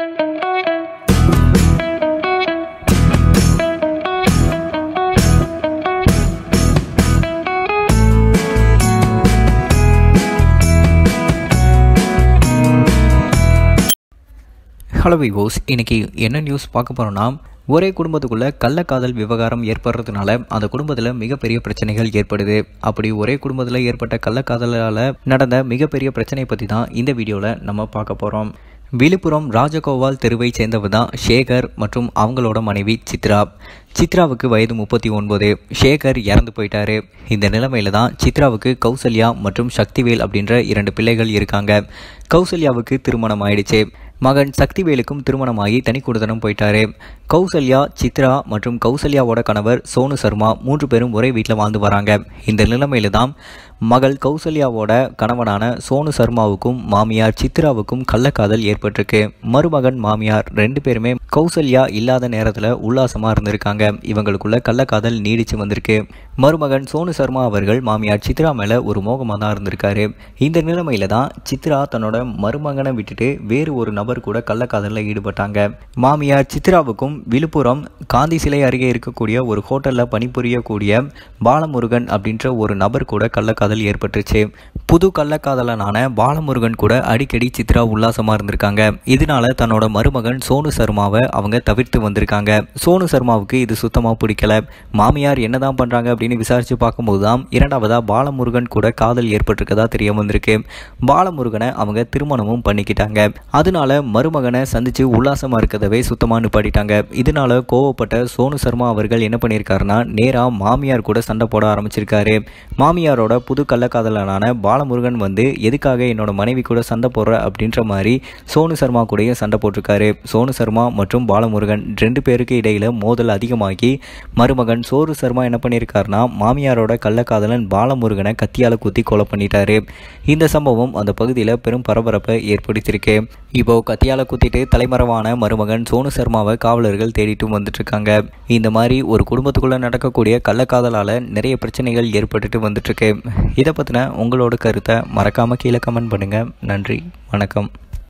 hello விவோஸ் இன்னைக்கு என்ன news பார்க்க போகிறோன்னா ஒரே குடும்பத்துக்குள்ள கள்ளக்காதல் விவகாரம் ஏற்படுறதுனால அந்த குடும்பத்தில் மிகப்பெரிய பிரச்சனைகள் ஏற்படுது அப்படி ஒரே குடும்பத்தில் ஏற்பட்ட கள்ளக்காதலால் நடந்த மிகப்பெரிய பிரச்சனையை பற்றி தான் இந்த வீடியோவில் நம்ம பார்க்க போகிறோம் விழுப்புரம் ராஜகோபால் தெருவை சேர்ந்தவர் தான் ஷேகர் மற்றும் அவங்களோட மனைவி சித்ரா சித்ராவுக்கு வயது முப்பத்தி ஒன்பது ஷேகர் இறந்து போயிட்டாரு இந்த நிலைமையில தான் சித்ராவுக்கு கௌசல்யா மற்றும் சக்திவேல் அப்படின்ற இரண்டு பிள்ளைகள் இருக்காங்க கௌசல்யாவுக்கு திருமணம் ஆயிடுச்சு மகன் சக்திவேலுக்கும் திருமணமாகி தனி குடுத்தனம் போயிட்டாரு கௌசல்யா சித்ரா மற்றும் கௌசல்யாவோட கணவர் சோனு சர்மா மூன்று பேரும் ஒரே வீட்டில் வாழ்ந்து வராங்க இந்த நிலைமையில தான் மகள் கௌசல்யாவோட கணவனான சோனு சர்மாவுக்கும் மாமியார் சித்ராவுக்கும் கள்ளக்காதல் ஏற்பட்டிருக்கு மருமகன் மாமியார் ரெண்டு பேருமே கௌசல்யா இல்லாத நேரத்தில் உல்லாசமாக இருந்திருக்காங்க இவங்களுக்குள்ள கள்ளக்காதல் நீடிச்சு வந்திருக்கு மருமகன் சோனு சர்மா அவர்கள் மாமியார் சித்ரா மேலே ஒரு மோகமாக தான் இருந்திருக்காரு இந்த நிலைமையில தான் சித்ரா தன்னோட மருமகனை விட்டுட்டு வேறு ஒரு நபர் கூட கள்ளக்காதலில் ஈடுபட்டாங்க மாமியார் சித்ராவுக்கும் விழுப்புரம் காந்தி சிலை அருகே இருக்கக்கூடிய ஒரு ஹோட்டலில் பணிபுரியக்கூடிய பாலமுருகன் அப்படின்ற ஒரு நபர் கூட கள்ளக்காதல் ஏற்பட்டுருச்சு புது கள்ளக்காதலனான பாலமுருகன் கூட அடிக்கடி சித்ரா உல்லாசமாக இருந்திருக்காங்க இதனால தன்னோட மருமகன் சோனு சர்மாவை அவங்க தவிர்த்து வந்திருக்காங்க சோனு சர்மாவுக்கு இது சுத்தமாக பிடிக்கல மாமியார் என்னதான் பண்ணுறாங்க அப்படின்னு விசாரித்து பார்க்கும்போது தான் இரண்டாவதா பாலமுருகன் கூட காதல் ஏற்பட்டிருக்கதா தெரிய வந்திருக்கு பாலமுருகனை அவங்க திருமணமும் பண்ணிக்கிட்டாங்க அதனால மருமகனை சந்திச்சு உல்லாசமாக இருக்கதவே சுத்தமாக நிப்பாட்டிட்டாங்க இதனால கோவப்பட்ட சோனு சர்மா அவர்கள் என்ன பண்ணியிருக்காருன்னா நேராக மாமியார் கூட சண்டை போட ஆரம்பிச்சிருக்காரு மாமியாரோட புது கள்ளக்காதலனான பாலமுருகன் வந்து எதுக்காக என்னோட மனைவி கூட சண்டை போடுற அப்படின்ற மாதிரி சோனு சர்மா கூடயே சண்டை போட்டிருக்காரு சோனு சர்மா மற்றும் பாலமுருகன் ரெண்டு பேருக்கு இடையில மோதல் அதிகமாகி மருமகன் சோறு சர்மா என்ன பண்ணியிருக்காருன்னா மாமியாரோட கள்ளக்காதலன் பாலமுருகனை கத்தியால குத்தி கொலை பண்ணிட்டாரு இந்த சம்பவம் அந்த பகுதியில் பெரும் பரபரப்பை ஏற்படுத்தியிருக்கு இப்போ கத்தியால குத்திட்டு தலைமறைவான மருமகன் சோனு சர்மாவை காவலர்கள் தேடிட்டு வந்துட்டு இருக்காங்க இந்த மாதிரி ஒரு குடும்பத்துக்குள்ள நடக்கக்கூடிய கள்ளக்காதலால நிறைய பிரச்சனைகள் ஏற்பட்டுட்டு வந்துட்டு இருக்கு இதை பற்றின உங்களோட கருத்தை மறக்காம கீழே கமெண்ட் பண்ணுங்க நன்றி வணக்கம்